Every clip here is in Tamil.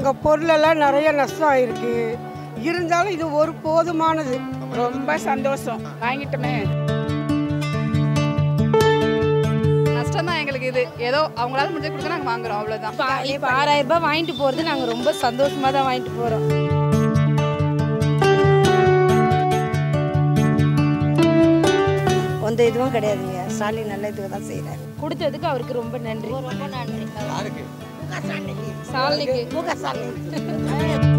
எங்கள் பொருளெல்லாம் நிறைய நஷ்டம் ஆயிருக்கு இருந்தாலும் இது ஒரு போதுமானது ரொம்ப சந்தோஷம் வாங்கிட்டோமே நஷ்டம் தான் எங்களுக்கு இது ஏதோ அவங்களால முடிஞ்ச கொடுக்க நாங்கள் வாங்குறோம் அவ்வளோதான் இப்போ இப்போ ஆறாயிரம் ரூபாய் வாங்கிட்டு போகிறது நாங்கள் ரொம்ப சந்தோஷமாக தான் வாங்கிட்டு போகிறோம் எந்த இதுவும் கிடையாதுங்க ஸ்டாலின் நல்ல இதுவை தான் செய்கிறாரு கொடுத்ததுக்கு அவருக்கு ரொம்ப நன்றி ரொம்ப நன்றி சாலிக்கு முக ஸ்டாலின்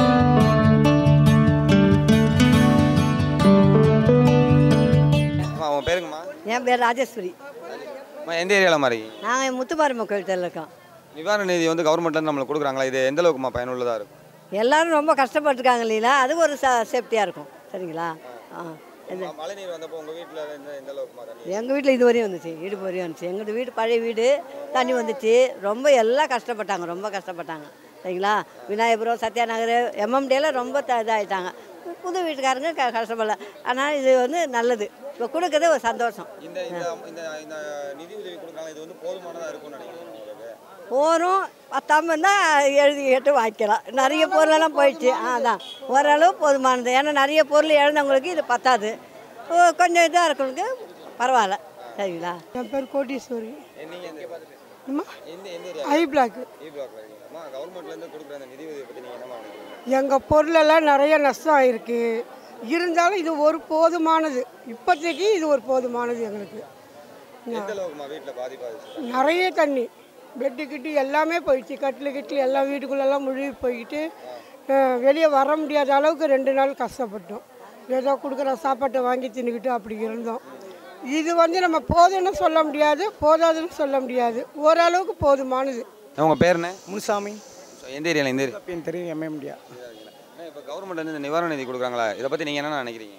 அம்மா உங்கள் பேருங்கம்மா என் பேர் ராஜேஸ்வரி அம்மா எந்த ஏரியாவில் மாதிரி நாங்கள் முத்துமாரியம்மன் கோயில் தெருவில் இருக்கோம் நிவாரண நிதி வந்து கவர்மெண்ட்லேருந்து நம்மளுக்கு கொடுக்குறாங்களா இது எந்த அளவுக்குமா பயனுள்ளதாக இருக்கும் எல்லாரும் ரொம்ப கஷ்டப்பட்டுருக்காங்க இல்லைங்களா அது ஒரு ச சேஃப்டியாக இருக்கும் சரிங்களா ஆ இது மழை நீர் வந்தப்போ உங்கள் வீட்டில் எந்த எந்த அளவுக்குமா தண்ணி எங்கள் வீட்டில் இது வரையும் வந்துச்சு இடுப்பு வரையும் வந்துச்சு எங்கள் வீடு பழைய வீடு தண்ணி வந்துச்சு ரொம்ப எல்லாம் கஷ்டப்பட்டாங்க ரொம்ப கஷ்டப்பட்டாங்க சரிங்களா விநாயகபுரம் சத்யா நகர் எம்எம்டியில் ரொம்ப த இதாகிட்டாங்க புது வீட்டுக்காரங்க க கஷ்டப்படல ஆனால் இது வந்து நல்லது இப்போ கொடுக்கறது ஒரு சந்தோஷம் இந்த இந்த இந்த இந்த நிதி உதவி கொடுக்குறாங்க இது வந்து போதுமானதாக இருக்கும்னு நினைக்கிறேன் உங்களுக்கு போகிறோம் பத்தாம இருந்தால் எழுதி கேட்டு வாங்கிக்கலாம் நிறைய பொருளெல்லாம் போயிடுச்சு ஆ அதான் ஓரளவு போதுமானது ஏன்னா நிறைய பொருள் இழந்தவங்களுக்கு இது பத்தாது ஓ, கொஞ்சம் இதாக இருக்கவங்களுக்கு பரவாயில்ல சரிங்களா என் பேர் கோட்டீஸ்வரி நீங்கள் எந்த அம்மா எந்த எந்த ஏரியா ஐ பிளாக் இ பிளாக்ல இருக்கீங்கம்மா கவர்மெண்ட்லேருந்து கொடுக்குற அந்த நிதி உதவி பற்றி நீங்கள் என்னம்மா நினைக்கிறீங்க எங்கள் பொருளெல்லாம் நிறைய நஷ்டம் ஆயிருக்கு இருந்தாலும் இது ஒரு போதுமானது இப்போதைக்கு இது ஒரு போதுமானது எங்களுக்கு எந்த அளவுக்குமா வீட்டில் பாதிப்பாச்சு நிறைய தண்ணி பெட்டு கிட்டு எல்லாமே போயிடுச்சு கட்டில் கிட்டில் எல்லாம் வீட்டுக்குள்ளெல்லாம் முழுகி போய்கிட்டு வெளியே வர முடியாத அளவுக்கு ரெண்டு நாள் கஷ்டப்பட்டோம் ஏதோ கொடுக்குற சாப்பாட்டை வாங்கி தின்னுக்கிட்டு அப்படி இருந்தோம் இது வந்து நம்ம போதும்னு சொல்ல முடியாது போதாதுன்னு சொல்ல முடியாது ஓரளவுக்கு போதுமானது உங்கள் பேர் என்ன முனுசாமி எந்த ஏரியாவில் எந்த ஏரியா என் தெரியும் எம்எம்டியா இப்போ கவர்மெண்ட் வந்து இந்த நிவாரண நிதி கொடுக்குறாங்களா இதை பற்றி நீங்கள் என்ன நினைக்கிறீங்க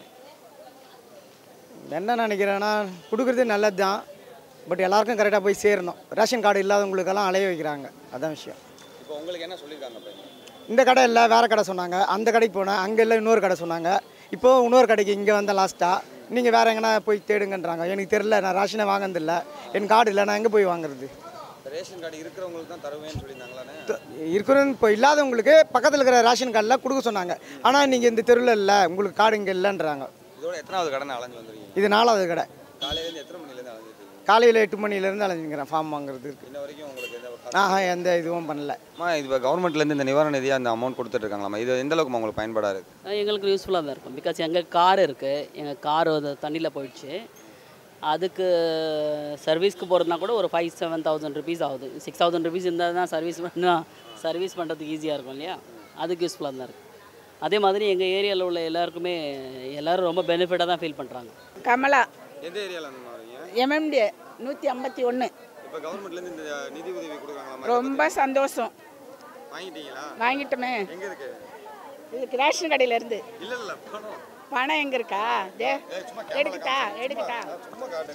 என்ன நினைக்கிறேன்னா கொடுக்குறது நல்லது தான் பட் எல்லாருக்கும் கரெக்டாக போய் சேரணும் ரேஷன் கார்டு இல்லாதவங்களுக்கெல்லாம் அலைய வைக்கிறாங்க அதான் விஷயம் இப்போ உங்களுக்கு என்ன சொல்லியிருக்காங்க இப்போ இந்த கடை இல்லை வேறு கடை சொன்னாங்க அந்த கடைக்கு போனேன் அங்கே இல்லை இன்னொரு கடை சொன்னாங்க இப்போ இன்னொரு கடைக்கு இங்கே வந்தேன் லாஸ்ட்டாக நீங்கள் வேறு எங்கன்னா போய் தேடுங்கன்றாங்க எனக்கு தெரில நான் ரேஷனை வாங்கினதில்ல என் கார்டு இல்லை நான் எங்கே போய் வாங்குறது ரேஷன் கார்டு இருக்கிறவங்களுக்கு தான் தருவேன்னு சொல்லியிருந்தாங்களாண்ணே இருக்கிறது இப்போ இல்லாதவங்களுக்கு பக்கத்தில் இருக்கிற ரேஷன் கார்டில் கொடுக்க சொன்னாங்க ஆனால் நீங்கள் இந்த தெருவில் இல்லை உங்களுக்கு கார்டு இங்கே இல்லைன்றாங்க இதோட எத்தனாவது கடனை அலைஞ்சு வந்துருக்கீங்க இது நாலாவது கடை காலையிலேருந்து எத்தனை மணிலேருந்து அலைஞ்சிட்டு இருக்கீங்க காலையில் எட்டு மணிலேருந்து அலைஞ்சிக்கிறேன் ஃபார்ம் வாங்குறதுக்கு இன்ன வரைக்கும் உங்களுக்கு எந்த ஒரு ஆஹா எந்த இதுவும் பண்ணல அம்மா இது இப்போ கவர்மெண்ட்லேருந்து இந்த நிவாரண நிதியாக அந்த அமௌண்ட் கொடுத்துட்டு இருக்காங்களாம்மா இது எந்த அளவுக்கு உங்களுக்கு பயன்பாடாக இருக்குது எங்களுக்கு யூஸ்ஃபுல்லாக தான் இருக்கும் பிகாஸ் எங்கள் கார் இருக்குது எங்கள் கார் அது தண்ணியில் போயிடுச்சு அதுக்கு சர்வீஸ்க்கு போகிறதுனா கூட ஒரு ஃபைவ் செவன் தௌசண்ட் ருபீஸ் ஆகுது சிக்ஸ் தௌசண்ட் ருபீஸ் இருந்தால் தான் சர்வீஸ் பண்ணால் சர்வீஸ் பண்ணுறதுக்கு ஈஸியாக இருக்கும் இல்லையா அதுக்கு யூஸ்ஃபுல்லாக தான் இருக்குது அதே மாதிரி எங்கள் ஏரியாவில் உள்ள எல்லாருக்குமே எல்லோரும் ரொம்ப பெனிஃபிட்டாக தான் ஃபீல் பண்ணுறாங்க கமலா எந்த ஏரியாவில் இருந்து வரீங்க எம்எம்டி நூற்றி ஐம்பத்தி ஒன்று இப்போ கவர்மெண்ட்லேருந்து இந்த நிதி உதவி கொடுக்குறாங்களாமா ரொம்ப சந்தோஷம் வாங்கிட்டீங்களா வாங்கிட்டோமே எங்கே இருக்கு இதுக்கு ரேஷன் கடையிலேருந்து இல்லை இல்லை பணம் பணம் எங்கே இருக்கா தே எடுக்கட்டா எடுக்கட்டா சும்மா காட்டு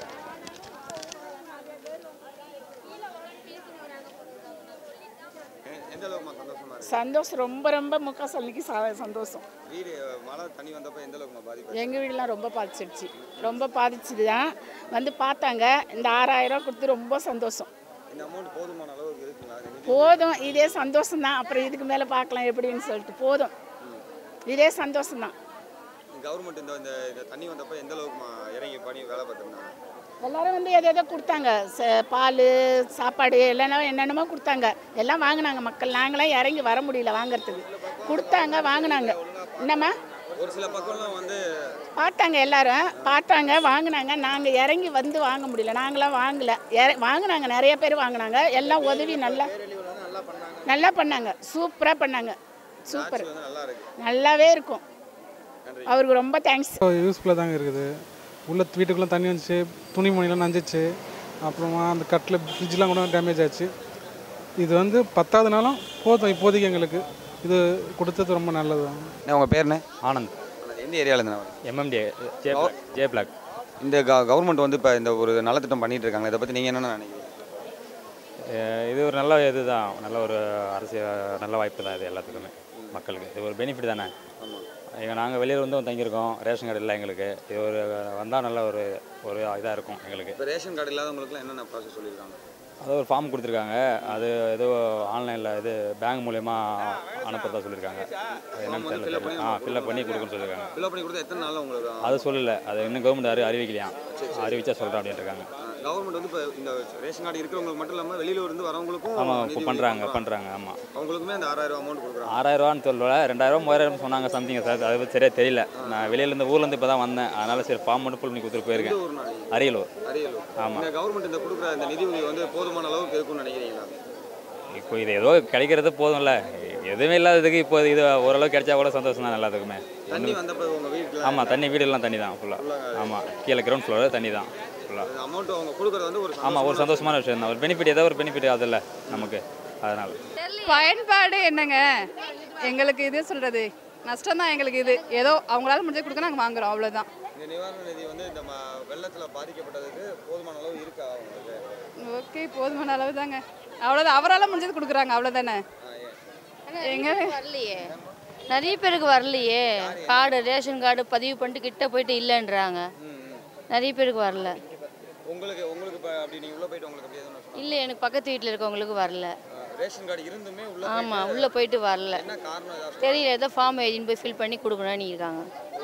எ- எந்த அளவுக்குமா சந்தோஷமா இருக்கு சந்தோஷம் ரொம்ப ரொம்ப முக சொல்லிக்கு சந்தோஷம் வீடு மழை தண்ணி வந்தப்போ எந்த அளவுக்குமா பாதிப்பு எங்கள் வீடெலாம் ரொம்ப பாதிச்சிடுச்சு ரொம்ப பாதிச்சுது தான் வந்து பார்த்தாங்க இந்த ஆறாயிரம் கொடுத்து ரொம்ப சந்தோஷம் இந்த அமௌண்ட் போதுமான அளவுக்கு இருக்குங்களா இந்த நிதி போதும் இதே சந்தோஷம் தான் அப்புறம் இதுக்கு மேலே பார்க்கலாம் எப்படின்னு சொல்லிட்டு போதும் இதே சந்தோஷம் தான் கவர்மெண்ட் இந்த இந்த இந்த தண்ணி வந்தப்போ எந்த அளவுக்குமா இறங்கி பண்ணி வேலை பார்த்துருந்தாங்க எல்லாரும் வந்து எதை எதோ கொடுத்தாங்க ச- பால் சாப்பாடு இல்லைன்னா என்னென்னமோ கொடுத்தாங்க எல்லாம் வாங்கினாங்க மக்கள் நாங்களாம் இறங்கி வர முடியல வாங்குறதுக்கு கொடுத்தாங்க வாங்கினாங்க என்னம்மா ஒரு சில பக்கம்லாம் வந்து பார்த்தாங்க எல்லாரும் பார்த்தாங்க வாங்கினாங்க நாங்கள் இறங்கி வந்து வாங்க முடியல நாங்களாம் வாங்கல இற- வாங்கினாங்க நிறைய பேர் வாங்கினாங்க எல்லாம் உதவி நல்லா நல்லா பண்ணாங்க சூப்பராக பண்ணாங்க சூப்பர் வந்து நல்லா இருக்கு நல்லாவே இருக்கும் அவருக்கு ரொம்ப தேங்க்ஸ் யூஸ்ஃபுல்லாக தாங்க இருக்குது உள்ள வீட்டுக்குள்ளே தண்ணி வந்துச்சு துணிமணிலாம் நஞ்சிச்சு அப்புறமா அந்த கட்டில் ஃப்ரிட்ஜ்லாம் கூட டேமேஜ் ஆச்சு இது வந்து பத்தாவது நாளும் போதும் இப்போதைக்கு எங்களுக்கு இது கொடுத்தது ரொம்ப நல்லது தான் என்ன உங்கள் பேர் என்ன ஆனந்த் எந்த ஏரியாவில் இருந்து வரீங்க MMD J block J block இந்த கவர்மெண்ட் வந்து இப்போ இந்த ஒரு நலத்திட்டம் பண்ணிட்டு இருக்காங்க இதை பற்றி நீங்கள் என்ன நினைக்கிறீங்க அஹ் இது ஒரு நல்ல இதுதான் நல்ல ஒரு அரசியல் நல்ல வாய்ப்பு தான் இது எல்லாத்துக்குமே மக்களுக்கு இது ஒரு பெனிஃபிட் தானே எங்கள் நாங்கள் வெளியில் வந்து தங்கியிருக்கோம் ரேஷன் கார்டு இல்லை எங்களுக்கு இது ஒரு வந்தால் நல்ல ஒரு ஒரு இதாக இருக்கும் எங்களுக்கு இப்போ ரேஷன் கார்டு இல்லாதவங்களுக்குலாம் என்னென்ன ப்ராசஸ் சொல்லியிருக்காங்க அது ஒரு ஃபார்ம் கொடுத்துருக்காங்க அது ஏதோ ஆன்லைனில் இது பேங்க் மூலயமா அனுப்புறதா சொல்லியிருக்காங்க அது என்னன்னு தெரியல தெரியல. ஆ ஃபில்அப் பண்ணி கொடுக்குன்னு சொல்லியிருக்காங்க ஃபில்அப் பண்ணி கொடுத்தா எத்தனை நாளில் உங்களுக்கு அது சொல்லல அது இன்னும் கவர்மெண்ட் அறி அறிவிக்கலையாம் அறிவிச்சா சொல்கிறேன் அப்படின்ட்டு இருக்காங்க கவர்மெண்ட் வந்து இப்போ இந்த ரேஷன் கார்டு இருக்கிறவங்களுக்கு மட்டும் இல்லாமல் வெளியில இருந்து வரவங்களுக்கும் ஆமாம் நிதி இப்போ உதவி பண்ணுறாங்க பண்ணுறாங்க ஆமாம் அவங்களுக்குமே அந்த ஆறாயிரம் அமௌண்ட் கொடுக்குறாங்க ஆறாயிரரூவான்னு சொல்லல ரெண்டாயிரம் மூவாயிரம் சொன்னாங்க சம்திங் சார் அது பத்தி சரியா தெரியல நான் வெளியிலேருந்து ஊர்லேருந்து இப்போ தான் வந்தேன் அதனால சரி ஃபார்ம் மட்டும் ஃபுல் பண்ணி கொடுத்துட்டு போயிருக்கேன் ஊர்னா நீங்க? அரியலூர் அரியலூர் ஆமாம் இந்த கவர்மெண்ட் இந்த கொடுக்குற இந்த நிதி உதவி வந்து போதுமான அளவுக்கு இருக்கும்னு நினைக்கிறீங்களா இப்போ இது ஏதோ கிடைக்கிறது போதும்ல எதுவுமே இல்லாததுக்கு இப்போ இது ஓரளவு கிடைச்சா கூட சந்தோஷம் தான் எல்லாத்துக்குமே தண்ணி வந்தப்போ உங்க வீட்டில் ஆமாம் தண்ணி வீடெல்லாம் தண்ணி தான் ஃபுல்லாக ஆமாம் கீழே கிரவுண்ட் ஃப்ளோர் தண்ணி தான் ஃபுல்லாக அமௌண்ட் அவங்க கொடுக்குறது வந்து ஒரு ஆமாம் ஒரு சந்தோஷமான விஷயம் தான் ஒரு பெனிஃபிட் ஏதோ ஒரு பெனிஃபிட் அதில்ல நமக்கு அதனால் பயன்பாடு என்னங்க எங்களுக்கு இது சொல்கிறது நஷ்டம் தான் எங்களுக்கு இது ஏதோ அவங்களால முடிஞ்சது கொடுக்க நாங்கள் வாங்குறோம் அவ்வளோதான் இந்த நிவாரண நிதி வந்து இந்த ம- வெள்ளத்துல பாதிக்கப்பட்டதுக்கு போதுமான அளவு இருக்கா அவங்களுக்கு ஓகே போதுமான அளவு தாங்க அவ்வளோதான் அவரால் முடிஞ்சது கொடுக்குறாங்க அவ்வளோதானே எங்க வரலையே நிறைய பேருக்கு வரலையே கார்டு ரேஷன் கார்டு பதிவு பண்ணிட்டு கிட்ட போயிட்டு இல்லைன்றாங்க நிறைய பேருக்கு வரல உங்களுக்கு உங்களுக்கு இப்போ அப்படி நீங்கள் உள்ள போயிட்டு உங்களுக்கு அப்படி எதுவும் சொன்னா- இல்லை எனக்கு பக்கத்து வீட்டில் இருக்கவங்களுக்கு வரல அஹ் ரேஷன் கார்டு இருந்துமே உள்ள ஆமாம் போயிட்டு உள்ளே போயிட்டு வரல என்ன காரணம் ஏதாவது தெரியல ஏதோ ஃபார்ம் எழுதின்னு போய் ஃபில் பண்ணி கொடுக்கணும்னு இருக்காங்க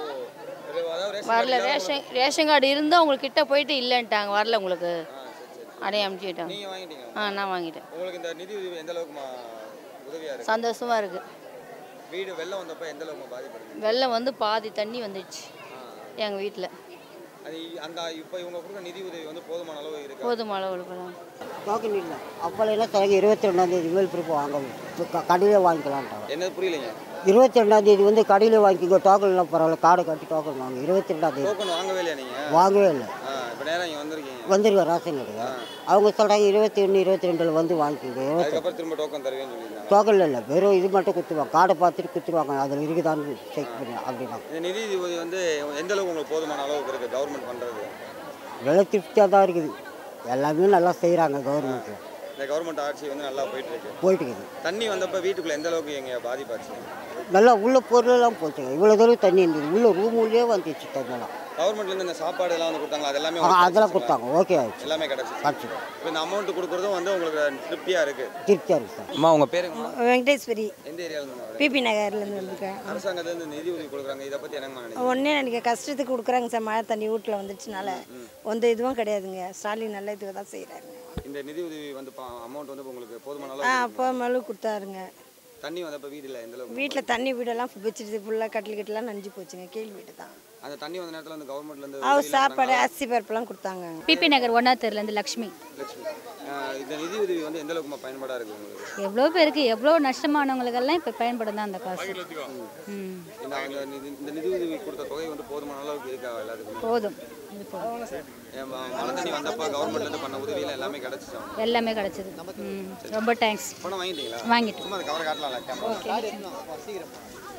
இது அதாவது ரேஷன் வரல கார்டு ரேஷன் ரேஷன் கார்டு இருந்தால் உங்களுக்கு கிட்ட போயிட்டு இல்லைன்ட்டாங்க வரல உங்களுக்கு அப்படியே அமுச்சிட்டாங்க நீங்கள் வாங்கிட்டீங்க ஆ நான் வாங்கிட்டேன் உங்களுக்கு இந்த நிதி உதவி எந்த அளவுக்கு உதவியா இருக்கு சந்தோஷமா இருக்குது வீடு வெள்ளம் வந்தப்ப எந்த அளவுக்கு பாதிப்படுது வெள்ளம் வந்து பாதி தண்ணி வந்துடுச்சு எங்கள் வீட்டில் அது இ- அந்த இப்போ இவங்க கொடுக்குற நிதி உதவி வந்து போதுமான அளவு இருக்கு போதும் அளவுக்கு டோக்கன் இல்லை அப்போல்லாம் சிலக்கு இருபத்தி ரெண்டாந்தேதி மேல் பிறப்பு வாங்க க- கடையிலே வாங்கிக்கலான்ட்டாங்க என்னது புரியலைங்க இருபத்தி ரெண்டாந்தேதி வந்து கடையிலே வாங்கிக்கோ டோக்கன்லாம் பரவாயில்ல கார்டை கட்டி டோக்கன் வாங்க இருபத்தி ரெண்டாந்தேதி டோக்கன் வாங்கவே இல்லையா நீங்க வாங்கவே இல்லை ஆ இப்போ நேரம் இங்கே வந்திருக்கீங்க வந்துருக்க ரேஷன் கடையா அவங்க சொல்கிறாங்க இருபத்தி ஒன்று இருபத்தி ரெண்டில் வந்து வாங்கிக்கோங்க இருபத்தி அதுக்கப்புறம் திரும்ப டோக்கன் தருவேன்னு சொல்லியிருந்தாங்க டோக்கனில் இல்லை வெறும் இது மட்டும் குத்துவாங்க கார்டை பார்த்துட்டு குத்துருவாங்க அதில் இருக்குதான்னு செக் பண்ணி அப்படின்னா இந்த நிதி உதவி வந்து எந்த அளவுக்கு உங்களுக்கு போதுமான அளவுக்கு இருக்கு கவர்மெண்ட் பண்றது விலை திருப்தியாக தான் இருக்குது எல்லாமே நல்லா செய்கிறாங்க கவர்மெண்ட்டில் இந்த கவர்மெண்ட் ஆட்சி வந்து நல்லா போயிட்டு இருக்கு போயிட்டு இருக்குது தண்ணி வந்தப்ப வீட்டுக்குள்ள எந்த அளவுக்கு எங்க பாதிப்பாச்சு நல்லா உள்ள பொருளெல்லாம் போச்சுங்க இவ்வளோ தூரம் தண்ணி இருந்தது உள்ள ரூம் உள்ளே வந்துச்சு தண்ணியெல்லாம் கவர்மெண்ட்ல இருந்து இந்த சாப்பாடு எல்லாம் வந்து கொடுத்தாங்க அது எல்லாமே ஆ, உங்களுக்கு அதெல்லாம் கிடைச்சிச்சுங்களா? கொடுத்தாங்க ஓகே ஆயிடுச்சு எல்லாமே கிடைச்சு கிடச்சிது இப்போ இந்த அமௌண்ட் கொடுக்குறதும் வந்து உங்களுக்கு திருப்தியா இருக்கு திருப்தியாக இருக்குது சார் அம்மா உங்க பேருங்கம்மா வெங்கடேஸ்வரி எந்த ஏரியால இருந்து வரீங்க? பிபி நகர்லேருந்து வந்திருக்கேன் அரசாங்கத்துல இருந்து நிதி உதவி கொடுக்குறாங்க இதை பத்தி என்னங்க நினைக்கிறீங்க ஒன்றே எனக்கு கஷ்டத்துக்கு கொடுக்குறாங்க சார் மழை தண்ணி வீட்டில் வந்துடுச்சுனால எந்த இதுவும் கிடையாதுங்க ஸ்டாலின் நல்ல இதுவை தான் செய்கிறாங்க இந்த நிதி உதவி வந்து அமௌண்ட் வந்து உங்களுக்கு போதுமான ஆ அளவு அப்போ மழு கொடுத்தாருங்க தண்ணி வந்தப்ப வீடுல எந்த அளவுக்கு வீட்டில் தண்ணி வீடெல்லாம் வச்சுட்டு ஃபுல்லாக கட்டில் கட்டெல்லாம் நனைஞ்சு போச்சுங்க கீழ் வீடு தான் அந்த தண்ணி வந்த நேரத்துல வந்து கவர்மெண்ட்ல இருந்து அவர் உதவி சாப்பாடு அரிசி பருப்புலாம் கொடுத்தாங்க பிபி நகர் ஒன்றா தெருலேருந்து லக்ஷ்மி லட்சுமி ஆஹ் இந்த நிதி உதவி வந்து எந்த அளவுக்கு பயன்பாடா இருக்கு உங்களுக்கு எவ்வளோ பேருக்கு எவ்வளோ நஷ்டமானவங்களுக்கெல்லாம் இப்போ பயன்படும் தான் அந்த காசு ம் இந்த அந்த நிதி- இந்த நிதி உதவி கொடுத்த தொகை வந்து போதுமான அளவுக்கு இருக்கா எல்லாத்துக்குமே போதும் இது போதும் ஏன் ம- மழை தண்ணி வந்தப்ப கவர்மெண்ட்ல இருந்து பண்ண உதவியெல்லாம் எல்லாமே கிடைச்சிச்சா எல்லாமே கிடச்சிது ம் ரொம்ப தேங்க்ஸ் பணம் வாங்கிட்டீங்களா வாங்கிட்டோம். சும்மா அந்த கவரை காட்டலாம்ல கேமரா சீக்கிரம்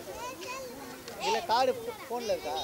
இல்லை கார்டு ஃபோனில் இருக்கா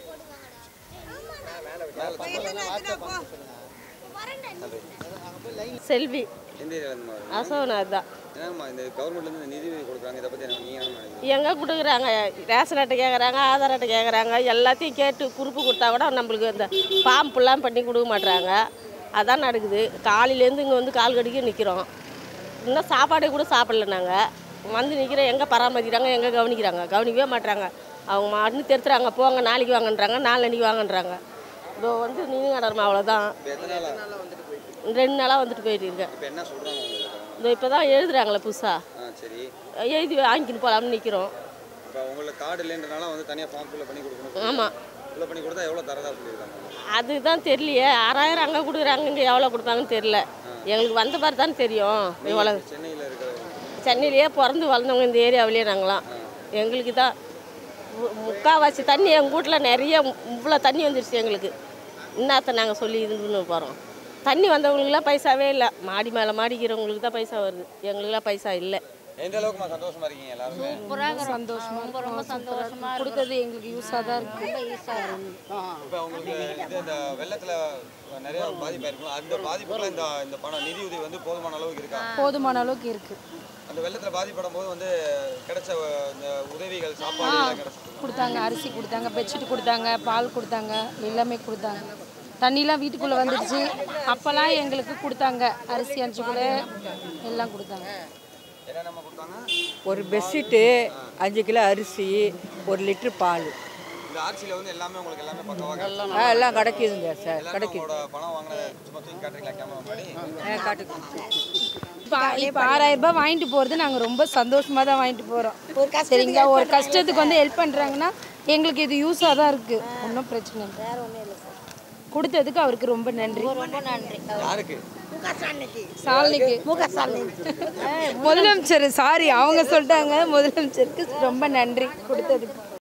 செல்வி எந்த ஏரியால இருந்து வரீங்க? அசோகநாத் தான் என்னம்மா இந்த கவர்மெண்ட்ல இருந்து இந்த நிதி உதவி கொடுக்குறாங்க இதை பத்தி என்ன நீங்க என்ன நினைக்கிறீங்க எங்கே கொடுக்குறாங்க ரேஷன் அட்டை கேட்குறாங்க ஆதார் அட்டை கேட்குறாங்க எல்லாத்தையும் கேட்டு குறிப்பு கொடுத்தா கூட நம்மளுக்கு இந்த ஃபார்ம் ஃபுல்லாம் பண்ணி கொடுக்க மாட்றாங்க அதான் நடக்குது காலையிலேருந்து இங்கே வந்து கால் கடிக்க நிற்கிறோம் இன்னும் சாப்பாடே கூட சாப்பிடல நாங்கள் வந்து நிற்கிறோம் எங்கே பராமரிக்கிறாங்க எங்கே கவனிக்கிறாங்க கவனிக்கவே மாட்றாங்க அவங்க மாட்டுன்னு தெருத்துறாங்க போங்க நாளைக்கு வாங்கன்றாங்க நாளன்னைக்கு வாங்கன்றாங்க இதோ வந்து நீங்கள் கடறமா அவ்வளோதான் இப்போ எத்தனை நாளா ரெண்டு நாளாக வந்துட்டு போயிட்டு இருக்கேன் இப்போ என்ன சொல்றாங்க உங்களுக்கு இதோ இப்போ தான் எழுதுறாங்களே புதுசாக ஆ சரி எழுதி வாங்கின்னு போகலாம்னு நிற்கிறோம் இப்போ உங்களுக்கு கார்டு இல்லைன்றனால வந்து தனியாக ஃபார்ம் ஃபில் பண்ணி கொடுக்கணும் ஆமாம் ஃபில் பண்ணி கொடுத்தா எவ்வளோ தரதா சொல்லியிருக்காங்க அதுதான் தெரியலையே ஆறாயிரம் அங்கே கொடுக்குறாங்க இங்கே எவ்வளோ கொடுப்பாங்கன்னு தெரியல எங்களுக்கு வந்த மாதிரி தான் தெரியும் இவ்வளோ சென்னையில் இருக்கிற சென்னையிலேயே பிறந்து வளர்ந்தவங்க இந்த ஏரியாவிலேயே நாங்களாம் எங்களுக்கு தான் மு- முக்காவாசி தண்ணி எங்கள் வீட்டில் நிறைய இவ்வளோ தண்ணி வந்துருச்சு எங்களுக்கு இன்னத்த நாங்கள் சொல்லி இதுன்னு போகிறோம் தண்ணி வந்தவங்களுக்குலாம் பைசாவே இல்லை மாடி மேலே மாடிக்கிறவங்களுக்கு தான் பைசா வருது எங்களுக்குலாம் பைசா இல்லை எந்த அளவுக்குமா சந்தோஷமா இருக்கீங்க எல்லாருமே சந்தோஷமா ரொம்ப ரொம்ப சந்தோஷமா கொடுத்தது எங்களுக்கு யூஸாக தான் இருக்கு ரொம்ப யூஸாக இருக்கு இப்போ உங்களுக்கு இது இந்த வெள்ளத்துல நிறைய பாதிப்பு இருக்கும் அந்த பாதிப்புல இந்த இந்த பணம் நிதி உதவி வந்து போதுமான அளவுக்கு இருக்கா போதுமான அளவுக்கு இருக்கு அந்த வெள்ளத்துல பாதிப்படும் போது வந்து கிடைச்ச அஹ், இந்த உதவிகள் சாப்பாடு எல்லாம் கிடைச்சது கொடுத்தாங்க அரிசி கொடுத்தாங்க பெட்ஷீட் கொடுத்தாங்க பால் கொடுத்தாங்க எல்லாமே கொடுத்தாங்க தண்ணிலாம் வீட்டுக்குள்ளே வந்துடுச்சு அப்போல்லாம் எங்களுக்கு கொடுத்தாங்க அரிசி அஞ்சு கூட எல்லாம் கொடுத்தாங்க என்னென்னமா கொடுத்தாங்க ஒரு பெட்ஷீட்டு அஞ்சு கிலோ அரிசி ஒரு லிட்டர் பால் இந்த ஆட்சியில் வந்து எல்லாமே உங்களுக்கு எல்லாமே பக்கவாக ஆ, எல்லாம் கிடைக்குதுங்க சார் எல்லாமே கிடைக்குது உங்களோட பணம் வாங்கின சும்மா தூக்கி காட்டுறீங்களா கேமரா முன்னாடி காட்டுக்கு இப்போ இப்போ ஆறாயிரம் ரூபாய் வாங்கிட்டு போகிறது நாங்கள் ரொம்ப சந்தோஷமாக தான் வாங்கிட்டு போகிறோம் சரிங்களா ஒரு கஷ்டத்துக்கு வந்து ஹெல்ப் பண்ணுறாங்கன்னா எங்களுக்கு இது யூஸாக தான் இருக்குது ஒன்றும் பிரச்சனை இல்லை வேறு ஒன்றும் இல்லை சார் கொடுத்ததுக்கு அவருக்கு ரொம்ப நன்றி ரொம்ப நன்றி யாருக்கு சாலினிக்கு முதலமைச்சர் சாரி அவங்க சொல்லிட்டாங்க முதலமைச்சருக்கு ரொம்ப நன்றி கொடுத்ததுக்கு